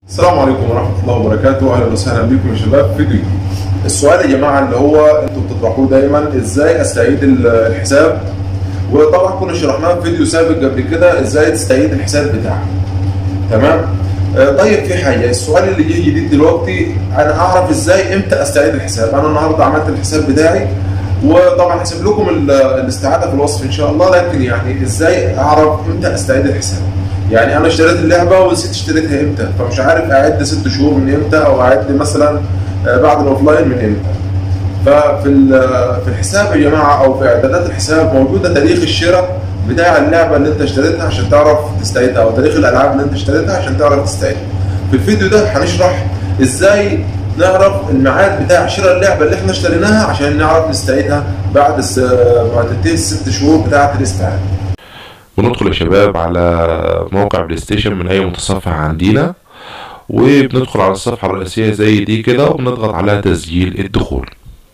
السلام عليكم ورحمة الله وبركاته، أهلا وسهلا بكم يا شباب في فيديو. السؤال يا جماعة اللي هو أنتم بتطرحوه دايما إزاي أستعيد ال- الحساب؟ وطبعا كنا شرحناه في فيديو سابق قبل كده إزاي تستعيد الحساب بتاعك. تمام؟ آه، طيب في حاجة السؤال اللي جه جديد دلوقتي أنا أعرف إزاي إمتى أستعيد الحساب؟ أنا النهاردة عملت الحساب بتاعي وطبعا هسيب لكم ال- الاستعادة في الوصف إن شاء الله لكن يعني إزاي أعرف إمتى أستعيد الحساب؟ يعني انا اشتريت اللعبه ونسيت اشتريتها امتى فمش عارف اعد ست شهور من امتى او اعد مثلا آه، بعد الاوفلاين من امتى ففي ال- في الحساب يا جماعه او في اعدادات الحساب موجوده تاريخ الشراء بتاع اللعبه اللي انت اشتريتها عشان تعرف تستعيدها او تاريخ الالعاب اللي انت اشتريتها عشان تعرف تستعيدها في الفيديو ده هنشرح ازاي نعرف الميعاد بتاع شراء اللعبه اللي احنا اشتريناها عشان نعرف نستعيدها بعد الس... بعد تنتهي الست شهور بتاعه الاستعاده بندخل يا شباب على موقع بلاي ستيشن من اي متصفح عندنا وبندخل على الصفحة الرئيسية زي دي كده وبنضغط على تسجيل الدخول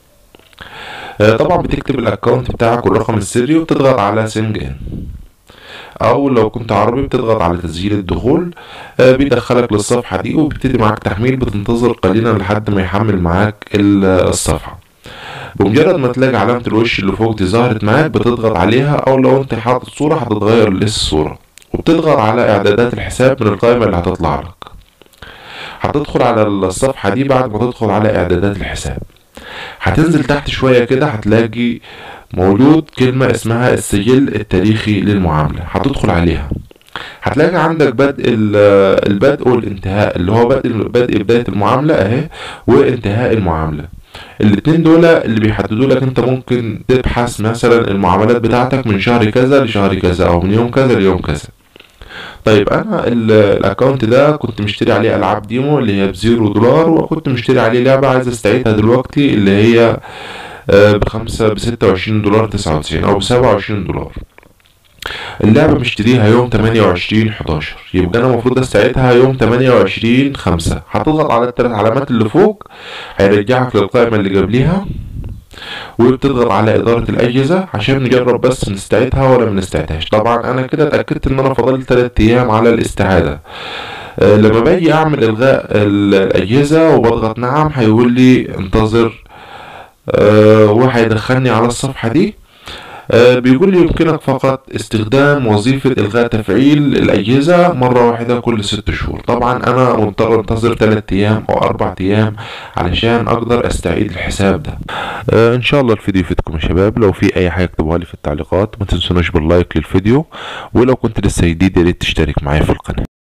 آه، طبعا بتكتب الاكونت بتاعك والرقم السري وبتضغط على سنج ان او لو كنت عربي بتضغط على تسجيل الدخول آه، بيدخلك للصفحة دي وبيبتدي معاك تحميل بتنتظر قليلا لحد ما يحمل معاك ال- الصفحة بمجرد ما تلاقي علامة الوش اللي فوق دي ظهرت معاك بتضغط عليها او لو انت حاطط صورة هتتغير الصورة وبتضغط على اعدادات الحساب من القائمة اللي هتطلع لك هتدخل على الصفحة دي بعد ما تدخل على اعدادات الحساب هتنزل تحت شوية كده هتلاقي موجود كلمة اسمها السجل التاريخي للمعاملة هتدخل عليها هتلاقي عندك بدء ال- البدء والانتهاء اللي هو بدء بدء بداية المعاملة اهي وانتهاء المعاملة الاتنين دول اللي بيحددوا لك انت ممكن تبحث مثلا المعاملات بتاعتك من شهر كذا لشهر كذا او من يوم كذا ليوم كذا طيب انا ال- الاكونت ده كنت مشتري عليه العاب ديمو اللي هي بزيرو دولار وكنت مشتري عليه لعبة عايز استعيدها دلوقتي اللي هي آه، بخمسة بستة وعشرين دولار تسعة وتسعين او بسبعة وعشرين دولار اللعبة مشتريها يوم تمانية وعشرين حداشر يبقى أنا المفروض أستعيدها يوم تمانية وعشرين خمسة هتضغط على التلات علامات اللي فوق هيرجعك للقائمة اللي قبليها وبتضغط على إدارة الأجهزة عشان نجرب بس نستعيدها ولا منستعيدهاش طبعا أنا كده اتأكدت إن أنا فاضل تلات أيام على الاستعادة آه، لما باجي أعمل إلغاء ال- الأجهزة وبضغط نعم هيقول لي انتظر آه، وهيدخلني على الصفحة دي آه، بيقول لي يمكنك فقط استخدام وظيفة إلغاء تفعيل الأجهزة مرة واحدة كل ست شهور طبعا أنا مضطر أنتظر تلات أيام أو أربع أيام علشان أقدر أستعيد الحساب ده آه، إن شاء الله الفيديو يفيدكم يا شباب لو في أي حاجة اكتبوها لي في التعليقات ما تنسونوش باللايك للفيديو ولو كنت لسه جديد يا ريت تشترك معايا في القناة